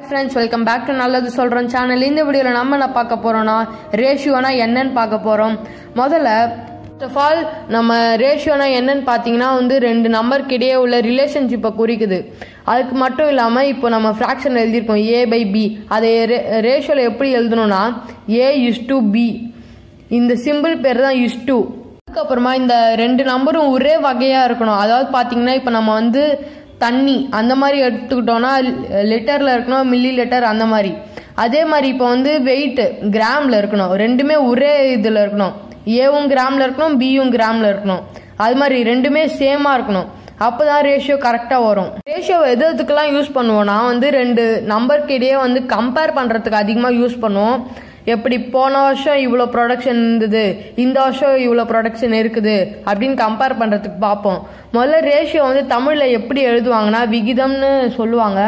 friends welcome back to நல்லது சொல்கிறோம் channel இந்த வீடியோவில் நம்ம என்ன பார்க்க போகிறோம்னா ரேஷியோனா என்னன்னு பார்க்க போகிறோம் முதல்ல ஃபர்ஸ்ட் ஆஃப் ஆல் நம்ம ரேஷியோனா என்னன்னு பார்த்தீங்கன்னா வந்து ரெண்டு நம்பருக்கு இடையே உள்ள ரிலேஷன்ஷிப்பை குறிக்குது அதுக்கு மட்டும் இல்லாமல் இப்போ நம்ம ஃப்ராக்ஷன் எழுதியிருக்கோம் ஏ பை பி அதை ரே ரேஷியோவில் எப்படி எழுதணும்னா ஏ இஸ் டு பி இந்த சிம்பிள் பேர் தான் இஸ் டு அதுக்கப்புறமா இந்த ரெண்டு நம்பரும் ஒரே வகையாக இருக்கணும் அதாவது பார்த்தீங்கன்னா இப்போ நம்ம வந்து தண்ணி அந்த மாதிரி எடுத்துக்கிட்டோம்னா லிட்டரில் இருக்கணும் மில்லி லிட்டர் அந்த மாதிரி அதே மாதிரி இப்போ வந்து வெயிட் கிராமில் இருக்கணும் ரெண்டுமே ஒரே இதில் இருக்கணும் ஏவும் கிராமில் இருக்கணும் பியும் கிராமில் இருக்கணும் அது மாதிரி ரெண்டுமே சேமாக இருக்கணும் அப்போ தான் ரேஷியோ கரெக்டாக வரும் ரேஷியோ எது எதுக்கெல்லாம் யூஸ் பண்ணுவோம்னா வந்து ரெண்டு நம்பருக்கு இடையே வந்து கம்பேர் பண்ணுறதுக்கு அதிகமாக யூஸ் பண்ணுவோம் எப்படி போன வருஷம் இவ்வளோ ப்ரொடக்ஷன் இருந்தது இந்த வருஷம் இவ்வளோ ப்ரொடக்ஷன் இருக்குது அப்படின்னு கம்பேர் பண்ணுறதுக்கு பார்ப்போம் முதல்ல ரேஷியோ வந்து தமிழில் எப்படி எழுதுவாங்கன்னா விகிதம்னு சொல்லுவாங்க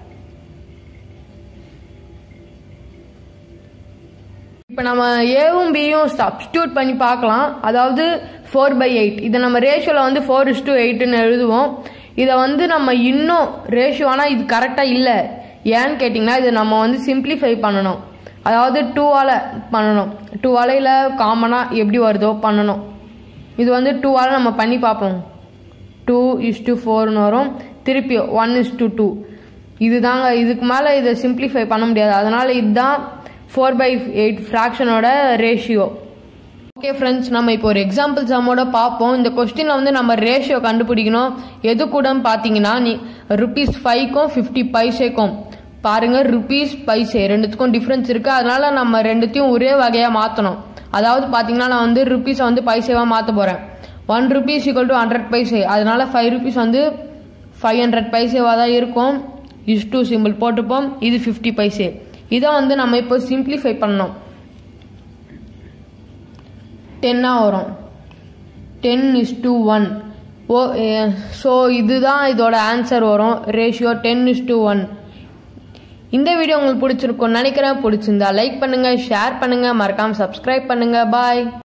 இப்போ நம்ம ஏவும் பியும் சப்ஸ்டியூட் பண்ணி பார்க்கலாம் அதாவது ஃபோர் பை எயிட் இதை நம்ம ரேஷியோவில் வந்து ஃபோர் இஸ் டூ எயிட்னு எழுதுவோம் இதை வந்து நம்ம இன்னும் ரேஷியோ ஆனால் இது கரெக்டாக இல்லை ஏன்னு கேட்டிங்கன்னா இதை நம்ம வந்து சிம்பிளிஃபை பண்ணணும் அதாவது டூவால் பண்ணணும் டூவால் இல்லை காமனாக எப்படி வருதோ பண்ணணும் இது வந்து டூவால் நம்ம பண்ணி பார்ப்போம் டூ இஸ் டு ஃபோர்னு வரும் திருப்பி ஒன் இஸ் டு டூ இதுதாங்க இதுக்கு மேலே இதை சிம்பிளிஃபை பண்ண முடியாது அதனால் இதுதான் ஃபோர் பை எயிட் ஃப்ராக்ஷனோட ரேஷியோ ஓகே ஃப்ரெண்ட்ஸ் நம்ம இப்போ ஒரு எக்ஸாம்பிள் சம்மோட பார்ப்போம் இந்த கொஸ்டினில் வந்து நம்ம ரேஷியோ கண்டுபிடிக்கணும் எது கூடன்னு பார்த்தீங்கன்னா நீ ருபீஸ் ஃபைவ்க்கும் ஃபிஃப்டி பைசேக்கும் பாருங்க ருபீஸ் பைசே ரெண்டுத்துக்கும் டிஃப்ரென்ஸ் இருக்குது அதனால நம்ம ரெண்டுத்தையும் ஒரே வகையாக மாற்றணும் அதாவது பார்த்தீங்கன்னா நான் வந்து ருபீஸை வந்து பைசேவாக மாற்ற போகிறேன் one rupees equal to hundred paise அதனால ஃபைவ் ருபீஸ் வந்து ஃபைவ் ஹண்ட்ரட் பைசேவாக தான் இருக்கும் இஸ் டூ சிம்பிள் போட்டுப்போம் இது ஃபிஃப்டி பைசே இதை வந்து நம்ம இப்போ சிம்பிளிஃபை பண்ணோம் டென்னாக வரும் ten is to one oh so இதுதான் இதோட ஆன்சர் வரும் ratio ten is to one இந்த வீடியோ உங்களுக்கு பிடிச்சிருக்கும் நினைக்கிறேன் பிடிச்சிருந்தா லைக் பண்ணுங்க ஷேர் பண்ணுங்க மறக்காம சப்ஸ்கிரைப் பண்ணுங்க பாய்